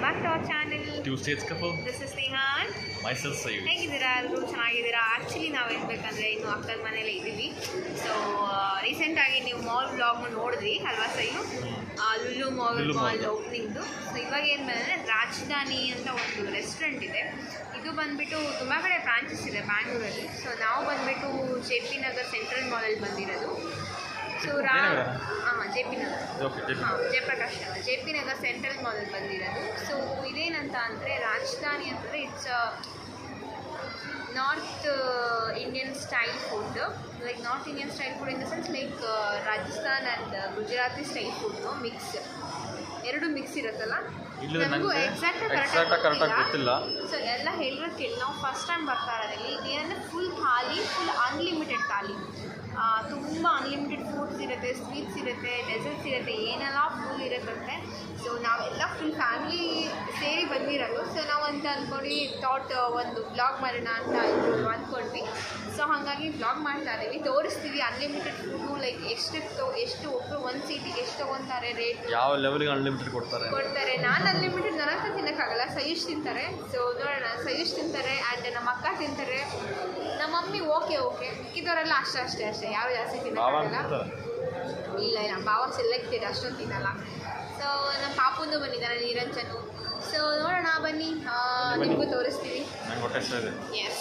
Back to our channel Two states couple, this is ಸ್ನೇಹಾನ್ myself Sayed. ಹೇಗಿದ್ದೀರಾ ಎಲ್ಲರೂ ಚೆನ್ನಾಗಿದ್ದೀರಾ ಆ್ಯಕ್ಚುಲಿ ನಾವು ಹೇಳ್ಬೇಕಂದ್ರೆ ಇನ್ನು ಅಕ್ಕನ ಮನೇಲಿ ಇದ್ದೀವಿ ಸೊ ರೀಸೆಂಟಾಗಿ ನೀವು ಮಾಲ್ ಬ್ಲಾಗ್ ನೋಡಿದ್ರಿ ಅಲ್ವಾ ಸೈನು Lulu mall Lulu mall mall. ಓಪನಿಂಗ್ದು ಸೊ ಇವಾಗ ಏನು ಬಂದರೆ ರಾಜಧಾನಿ ಅಂತ ಒಂದು ರೆಸ್ಟೋರೆಂಟ್ ಇದೆ ಇದು ಬಂದ್ಬಿಟ್ಟು ತುಂಬ ಕಡೆ ಬ್ರಾಂಚಸ್ ಇದೆ ಬ್ಯಾಂಗ್ಳೂರಲ್ಲಿ ಸೊ ನಾವು ಬಂದ್ಬಿಟ್ಟು ಜೆ ಪಿ ನಗರ್ ಸೆಂಟ್ರಲ್ ಮಾಲಲ್ಲಿ ಬಂದಿರೋದು ಸೊ ರಾ ಜಯನಗರ? ಹಾಂ J P Nagar Okay, JP. ಹಾಂ Jayaprakash Nagar J P Nagar central ಮಾಲಲ್ಲಿ ಬಂದಿರೋದು ಸೊ ಇದೇನಂತ ಅಂದರೆ ರಾಜಧಾನಿ ಅಂತಂದರೆ it's north Indian style food like north Indian style food in the sense like Rajasthan and Gujarati style food mix ಎರಡು ಮಿಕ್ಸ್ ಇರುತ್ತಲ್ಲ ಇಲ್ಲ ನನಗೂ ನನಗೆ ಎಕ್ಸಾಕ್ಟ್ ಎಕ್ಸಾಕ್ಟ್ ಕರೆಕ್ಟಾಗಿ ಗೊತ್ತಿಲ್ಲ ಸೊ ಎಲ್ಲ ಹೇಳಿರೋ ಕೇಳಿ ನಾವು ಫಸ್ಟ್ ಟೈಮ್ ಬರ್ತಾ ಇರೋದ್ರಲ್ಲಿ ಇದೇನಂದರೆ full thali full unlimited thali ತುಂಬ ಅನ್ಲಿಮಿಟೆಡ್ ಫುಡ್ಸ್ ಇರುತ್ತೆ ಸ್ವೀಟ್ಸ್ ಇರುತ್ತೆ ಡೆಸರ್ಟ್ಸ್ ಇರುತ್ತೆ ಏನೆಲ್ಲ ಫುಲ್ ಇರುತ್ತಂತೆ ಸೊ ನಾವೆಲ್ಲ ಫುಲ್ ಫ್ಯಾಮಿಲಿ ಸೇರಿ ಬಂದಿರೋದು ಸೊ ನಾವು ಅಂತ ಅಂದ್ಕೊಂಡು ಥಾಟ್ ಒಂದು ಬ್ಲಾಗ್ ಮಾಡೋಣ ಅಂತ ಇದ್ರು ಅಂದ್ಕೊಂಡ್ವಿ ಸೊ ಹಾಗಾಗಿ ಬ್ಲಾಗ್ ಮಾಡ್ತಾ ಇದ್ದೀವಿ ತೋರಿಸ್ತೀವಿ ಅನ್ಲಿಮಿಟೆಡ್ ಫುಡ್ಡು ಲೈಕ್ ಎಷ್ಟೆಷ್ಟು ಎಷ್ಟು ಒಬ್ಬರು ಒಂದು ಸೀಟಿಗೆ ಎಷ್ಟು ತೊಗೊತಾರೆ ರೇಟ್ ಯಾವ ಲೆವೆಲ್ಗೆ ಅನ್ಲಿಮಿಟೆಡ್ ಕೊಡ್ತಾರೆ ಕೊಡ್ತಾರೆ ನಾನು ಅನ್ಲಿಮಿಟೆಡ್ ನನ್ನ ಹತ್ರ ತಿನ್ನೋಕ್ಕಾಗಲ್ಲ ಸಯುಷ್ ತಿಂತಾರೆ ಸೊ ನೋಡೋಣ ಸಯುಷ್ ತಿಂತಾರೆ ಆ್ಯಂಡ್ ನಮ್ಮ ಅಕ್ಕ ತಿಂತಾರೆ ನಮ್ಮ ಮಮ್ಮಿ ಓಕೆ ಓಕೆ ಮಿಕ್ಕಿದವರೆಲ್ಲ ಅಷ್ಟೇ ಅಷ್ಟೇ ಅಷ್ಟೇ ಯಾರು ಜಾಸ್ತಿ ಭಾವ ತಿನ್ನೋಕ್ಕಾಗಲ್ಲ ಇಲ್ಲ ಇಲ್ಲ ಭಾವ ಸೆಲೆಕ್ಟೆಡ್ ಅಷ್ಟೊಂದು ತಿನ್ನಲ್ಲ ಸೊ ನಮ್ಮ ಪಾಪುಂದು ಬಂದಿದ್ದಾನೆ ನಿರಂಜನು ಸೊ ನೋಡೋಣ ಬನ್ನಿ ಆ, ಬನ್ನಿ. ನಿಮಗೂ ತೋರಿಸ್ತೀವಿ ನಂಗೆ ಹೊಟ್ಟೆ ಇಷ್ಟ ಇದೆ ಎಸ್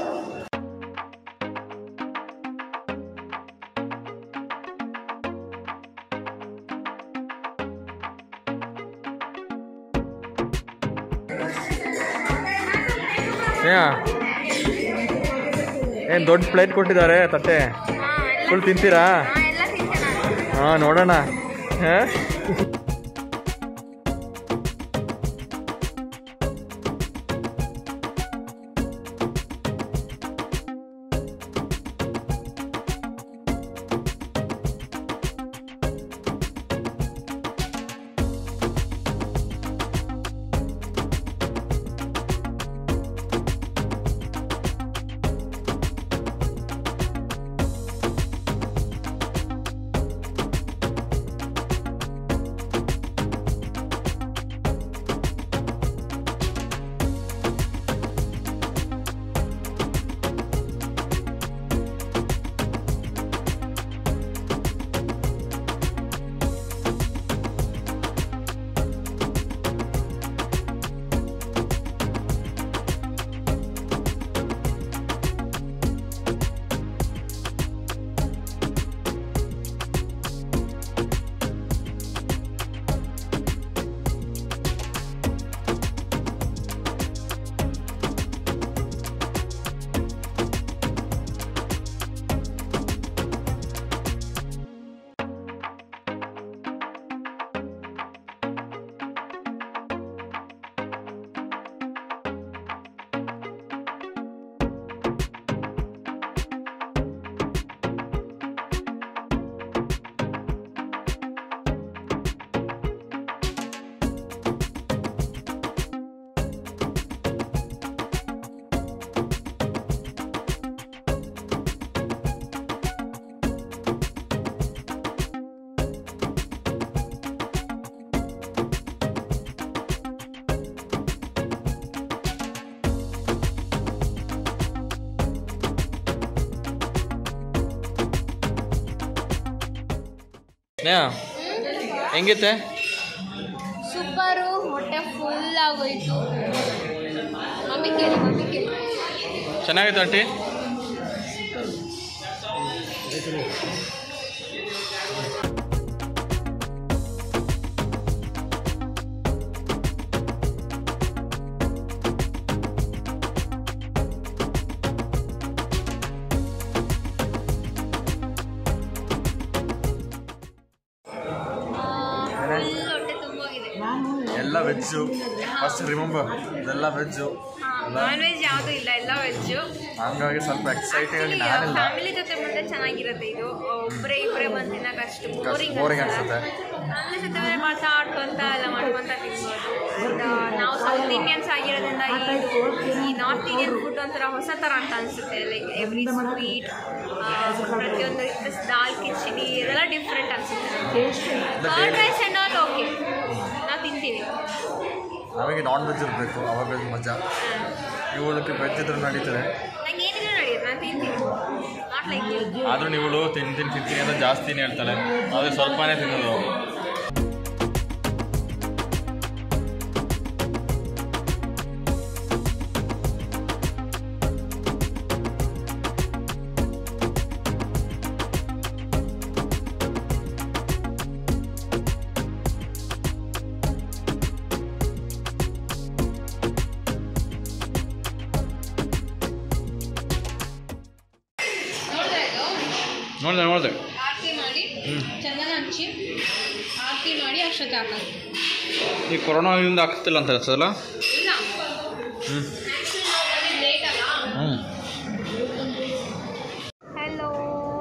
ಏನು ದೊಡ್ಡ ಪ್ಲೇಟ್ ಕೊಟ್ಟಿದ್ದಾರೆ ತಟ್ಟೆ ಫುಲ್ ತಿಂತೀರಾ ಎಲ್ಲ ತಿಂತೇನೆ ಹಾಂ ನೋಡೋಣ ಹಾಂ ಸ್ನೇಹ ಹೆಂಗಿತ್ತೆ ಸೂಪರು ಹೊಟ್ಟೆ ಫುಲ್ ಆಗೋಯ್ತು ಮಮ್ಮಿ ಕೇಳಿ ಮಮ್ಮಿ ಕೇಳಿ ಚೆನ್ನಾಗಿತ್ತು ಆಂಟಿ ಫುಲ್ ಹೊಟ್ಟೆ ತುಂಬೋಗಿದೆ ಎಲ್ಲ ವೆಜ್ಜು ಫಸ್ಟ್ ರಿಮೆಂಬರ್ ಇದೆಲ್ಲ ವೆಜ್ಜು ನಾನ್ ವೆಜ್ ಯಾವುದೂ ಇಲ್ಲ ಎಲ್ಲ ವೆಜ್ಜು ಹಂಗಾಗಿ ಸ್ವಲ್ಪ ಎಕ್ಸೈಟೆಡ್ ಆಗಿ ನಾನಿಲ್ಲ ಫ್ಯಾಮಿಲಿ ಜೊತೆ ಬಂದ್ರೆ ಚೆನ್ನಾಗಿರುತ್ತೆ ಇದು ಒಬ್ಬರೇ ಇಬ್ಬರೇ ಬಂದು ತಿನ್ನಕ್ಕೆ ಅಷ್ಟು ಬೋರಿಂಗ್ boring ಅನ್ಸುತ್ತೆ. ಫ್ಯಾಮಿಲಿ ಜೊತೆ ಬಂದ್ರೆ ಮಾತಾಡ್ಕೊಂತ ಎಲ್ಲ ಮಾಡ್ಕೊಂತ ತಿನ್ಬೋದು And, ಆ, ನಾವು ಸೌತ್ ಇಂಡಿಯನ್ಸ್ ಆಗಿರೋದ್ರಿಂದ ಈ ಈ ನಾರ್ತ್ ಇಂಡಿಯನ್ ಫುಡ್ ಒಂಥರ ಹೊಸ ಥರ ಅಂತ ಅನಿಸುತ್ತೆ ಲೈಕ್ ಎವ್ರಿ ಸ್ವೀಟ್ ಪ್ರತಿಯೊಂದು ದಾಲ್ ಕಿಚಡಿ ಇದೆಲ್ಲ ಡಿಫ್ರೆಂಟ್ ಅನಿಸುತ್ತೆ curd rice and all okay ನಾವು ತಿಂತೀವಿ ನಮಗೆ ನಾನ್ ವೆಜ್ ಇರಬೇಕು ಅವಾಗ ಮಜಾ ಇವಳಕ್ಕೆ ವೆಜ್ ಇದ್ರೆ ನಡೀತದೆ ನಂಗೆ ಏನಿಲ್ಲ ನಡೆಯುತ್ತೆ ನಾನು ತಿಂತೀನಿ ನಾಟ್ ಲೈಕ್ ಆದರೂ ನೀವಳು ತಿಂತೀನಿ ತಿಂತೀನಿ ಅಂತ ಜಾಸ್ತಿನೇ ಹೇಳ್ತಾಳೆ ಆದರೆ ಸ್ವಲ್ಪನೇ ತಿನ್ನೋದು ನೋಡಿದ್ರೆ ಇದು ನೋಡಿದೆ ನೋಡಿದೆ ಆರತಿ ಮಾಡಿ ಚಂದನ ಹಚ್ಚಿ ಆರತಿ ಮಾಡಿ ಅಷ್ಟೊತ್ತೆ ಹಾಕೋದು ಈ ಕೊರೋನಾದಿಂದ ಆಗ್ತಿಲ್ಲ ಅಂತ ಅನ್ಸಲ್ಲ ಇಲ್ಲ ಹ್ಞೂ ಲೇಟ್ ಅಲ್ಲ ಹ್ಞೂ ಹಲೋ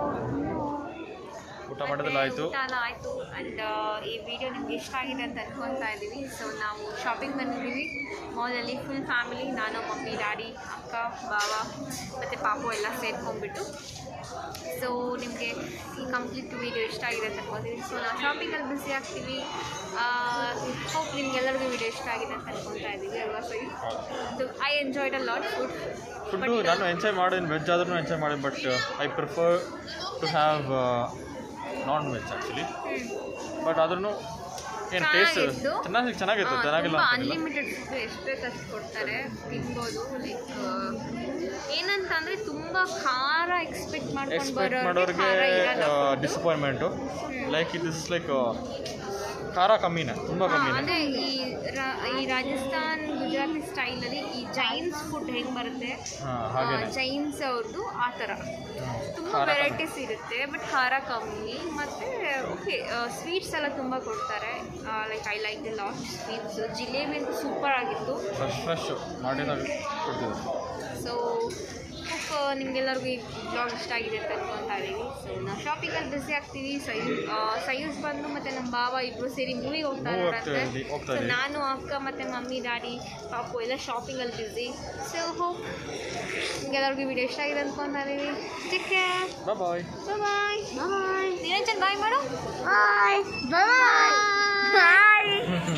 ಊಟ ಮಾಡೋದೆಲ್ಲ ಆಯಿತು ಊಟ ಎಲ್ಲ ಆಯಿತು ಆ್ಯಂಡ್ ಈ ವಿಡಿಯೋ ನಿಮ್ಗೆ ಇಷ್ಟ ಆಗಿದೆ ಅಂತ ಅನ್ಕೊತಾ ಇದ್ದೀವಿ ಸೊ ನಾವು ಶಾಪಿಂಗ್ ಬಂದಿದ್ದೀವಿ ಮಾಲಲ್ಲಿ ಫುಲ್ ಫ್ಯಾಮಿಲಿ ನಾನು ಮಮ್ಮಿ ಡ್ಯಾಡಿ ಅಕ್ಕ ಬಾವ ಮತ್ತು ಪಾಪು ಎಲ್ಲ ಸೇರ್ಕೊಂಡ್ಬಿಟ್ಟು ಸೊ ನಿಮಗೆ ಈ ಕಂಪ್ಲೀಟ್ ವಿಡಿಯೋ ಇಷ್ಟ ಆಗಿದೆ ಅಂತ ಅನ್ಕೊತೀವಿ ಸೊ ನಾವು ಶಾಪಿಂಗಲ್ಲಿ ಬಿಸಿ ಆಗ್ತೀವಿ ಹೋಪ್ ನಿಮ್ಗೆಲ್ಲರಿಗೂ ವಿಡಿಯೋ ಇಷ್ಟ ಆಗಿದೆ ಅಂತ ಅನ್ಕೊತಾ ಇದ್ದೀವಿ ಅಲ್ವಾ ಸರಿ so I enjoyed a lot food food ನಾನು ಎಂಜಾಯ್ ಮಾಡೀನಿ ವೆಜ್ ಆದ್ರೂ ಎಂಜಾಯ್ ಮಾಡಿ but I prefer to have non veg actually but ಆದ್ರೂ ಏನು ಟೇಸ್ಟ್ ಚೆನ್ನಾಗಿತ್ತು. ಚೆನ್ನಾಗಿ ಚೆನ್ನಾಗಿತ್ತು ಚೆನ್ನಾಗಿಲ್ಲ ತುಂಬ ಅಂತಿಲ್ಲ ಅನ್ಲಿಮಿಟೆಡ್ ಫುಡ್ ಎಷ್ಟು ಬೇಕು ಅಷ್ಟು ಕೊಡ್ತಾರೆ ತಿನ್ಬೋದು ಲೈಕ್ ಏನಂತಂದ್ರೆ ತುಂಬ ಖಾರ ಎಕ್ಸ್ಪೆಕ್ಟ್ ಮಾಡ್ಕೊಂಡು ಎಕ್ಸ್ಪೆಕ್ಟ್ ಬರೋರಿಗೆ ಮಾಡೋರಿಗೆ ಖಾರ ಇರಲ್ಲ food. Disappointment like it is like ಖಾರ ಕಮ್ಮಿನೇ ತುಂಬ ಹಾ, ಕಮ್ಮಿನೇ ಅಂದ್ರೆ ಈ ರಾ- ಈ ರಾಜಸ್ಥಾನ್ ಗುಜರಾತಿ ಸ್ಟೈಲಲ್ಲಿ ಈ ಜೈನ್ಸ್ ಫುಡ್ ಹೆಂಗ್ ಬರುತ್ತೆ ಹಾಂ ಹಾಗೇನೆ ಜೈನ್ಸ್ ಅವ್ರದ್ದು ಆ ಥರ ತುಂಬ ಖಾರ ಕಮ್ಮಿ. ವೆರೈಟೀಸ್ ಇರುತ್ತೆ ಬಟ್ ಖಾರ ಕಮ್ಮಿ ಮತ್ತು ಓಕೆ ಸ್ವೀಟ್ಸ್ ಎಲ್ಲ ತುಂಬ ಕೊಡ್ತಾರೆ like I like the lot sweets jalebi ಅಂತೂ ಸೂಪರ್ ಆಗಿತ್ತು ಫ್ರೆಶ್ ಫ್ರೆಶ್ ಮಾಡಿದಾಗ ಕೊಡ್ತಿದ್ದಾರೆ ಸೊ ಹೋಪ್ ನಿಮಗೆಲ್ಲರಿಗೂ ಈ ಬ್ಲಾಗ್ ಇಷ್ಟ ಆಗಿದೆ ಅಂತ ಅನ್ಕೊತಾ ಇದ್ದೀವಿ ಸೊ ನಾವು ಶಾಪಿಂಗಲ್ಲಿ ಬಿಸಿ ಆಗ್ತೀವಿ ಸೈಯೂ ಸೈಯೂಸ್ ಬಂದು ಮತ್ತು ನಮ್ಮ ಬಾವ ಇಬ್ಬರು ಸೇರಿ ಮೂವಿಗೆ ಹೋಗ್ತಾ Movie ಹೋಗ್ತಾ ಇದ್ದಾರಂತೆ ಇದ್ವಿ- ಹೋಗ್ತಾ ಸೊ ಇದ್ವಿ. ನಾನು ಅಕ್ಕ ಮತ್ತು ಮಮ್ಮಿ ಡ್ಯಾಡಿ ಪಾಪು ಎಲ್ಲ ಶಾಪಿಂಗಲ್ಲಿ ಬಿಸಿ ಸೊ ಹೋಪ್ ನಿಮಗೆಲ್ಲರಿಗೂ ವಿಡಿಯೋ ಇಷ್ಟ ಆಗಿದೆ ಅನ್ಕೊತಾ ಇದ್ದೀವಿ take care bye bye bye Niranjan bye ಮಾಡು ಬಾಯ್ ಬಾಯ್ ಬಾಯ್